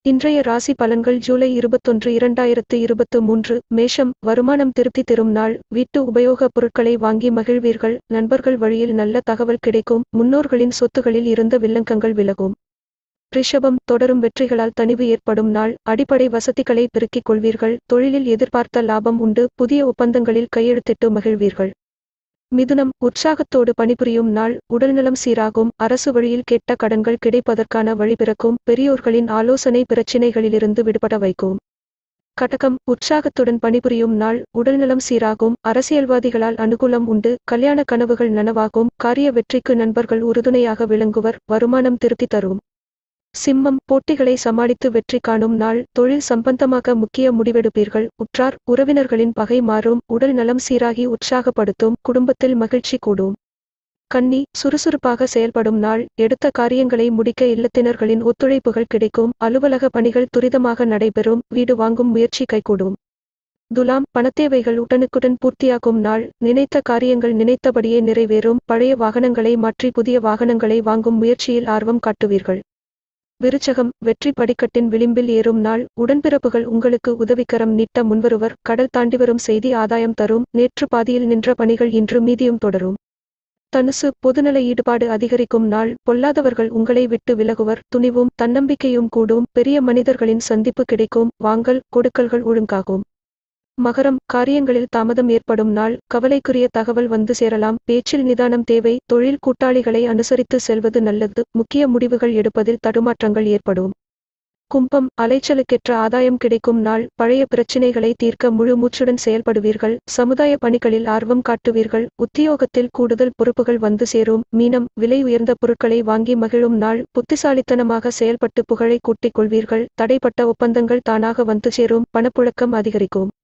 இன்றைய ராசி பலன்கள் ஜூலை இருபத்தொன்று இரண்டாயிரத்து இருபத்து மூன்று மேஷம் வருமானம் திருப்தி தரும் நாள் வீட்டு உபயோகப் பொருட்களை வாங்கி மகிழ்வீர்கள் நண்பர்கள் வழியில் நல்ல தகவல் கிடைக்கும் முன்னோர்களின் சொத்துகளில் இருந்த வில்லங்கங்கள் விலகும் ரிஷபம் தொடரும் வெற்றிகளால் தணிவு ஏற்படும் நாள் அடிப்படை வசதிகளை பெருக்கிக் கொள்வீர்கள் தொழிலில் எதிர்பார்த்த லாபம் உண்டு புதிய ஒப்பந்தங்களில் கையெழுத்திட்டு மகிழ்வீர்கள் மிதுனம் உற்சாகத்தோடு பணிபுரியும் நாள் உடல்நலம் சீராகும் அரசு வழியில் கெட்ட கடன்கள் கிடைப்பதற்கான வழி பிறக்கும் பெரியோர்களின் ஆலோசனை பிரச்சினைகளிலிருந்து விடுபட வைக்கும் கடகம் உற்சாகத்துடன் பணிபுரியும் நாள் உடல்நலம் சீராகும் அரசியல்வாதிகளால் அனுகூலம் உண்டு கல்யாண கனவுகள் நனவாகும் காரிய வெற்றிக்கு நண்பர்கள் உறுதுணையாக விளங்குவர் வருமானம் திருப்தி தரும் சிம்மம் போட்டிகளை சமாளித்து வெற்றி காணும் நாள் தொழில் சம்பந்தமாக முக்கிய முடிவெடுப்பீர்கள் உற்றார் உறவினர்களின் பகை மாறும் உடல் நலம் சீராகி உற்சாகப்படுத்தும் குடும்பத்தில் மகிழ்ச்சி கூடும் கன்னி சுறுசுறுப்பாக செயல்படும் நாள் எடுத்த காரியங்களை முடிக்க இல்லத்தினர்களின் ஒத்துழைப்புகள் கிடைக்கும் அலுவலக பணிகள் துரிதமாக நடைபெறும் வீடு வாங்கும் முயற்சி கைகூடும் துலாம் பணத்தேவைகள் உடனுக்குடன் பூர்த்தியாகும் நாள் நினைத்த காரியங்கள் நினைத்தபடியே நிறைவேறும் பழைய வாகனங்களை மாற்றி புதிய வாகனங்களை வாங்கும் முயற்சியில் ஆர்வம் காட்டுவீர்கள் விருச்சகம் வெற்றி படிக்கட்டின் விளிம்பில் ஏறும் நாள் உடன்பிறப்புகள் உங்களுக்கு உதவிக்கரம் நீட்ட முன்வருவர் கடல் தாண்டி வரும் செய்தி ஆதாயம் தரும் நேற்று பாதியில் நின்ற பணிகள் இன்று மீதியும் தொடரும் தனுசு பொதுநல ஈடுபாடு அதிகரிக்கும் நாள் பொல்லாதவர்கள் உங்களை விட்டு விலகுவர் துணிவும் தன்னம்பிக்கையும் கூடும் பெரிய மனிதர்களின் சந்திப்பு கிடைக்கும் வாங்கல் கொடுக்கல்கள் ஒழுங்காகும் மகரம் காரியங்களில் தாமதம் ஏற்படும் நாள் கவலைக்குரிய தகவல் வந்து சேரலாம் பேச்சில் நிதானம் தேவை தொழில் கூட்டாளிகளை அனுசரித்து செல்வது நல்லது முக்கிய முடிவுகள் எடுப்பதில் தடுமாற்றங்கள் ஏற்படும் கும்பம் அலைச்சலுக்கெற்ற ஆதாயம் கிடைக்கும் நாள் பழைய பிரச்சினைகளை தீர்க்க முழு மூச்சுடன் செயல்படுவீர்கள் சமுதாய பணிகளில் ஆர்வம் காட்டுவீர்கள் உத்தியோகத்தில் கூடுதல் பொறுப்புகள் வந்து சேரும் மீனம் விலை உயர்ந்த பொருட்களை வாங்கி மகிழும் நாள் புத்திசாலித்தனமாக செயல்பட்டு புகழை கூட்டிக் கொள்வீர்கள் தடைப்பட்ட ஒப்பந்தங்கள் தானாக வந்து சேரும் பணப்புழக்கம் அதிகரிக்கும்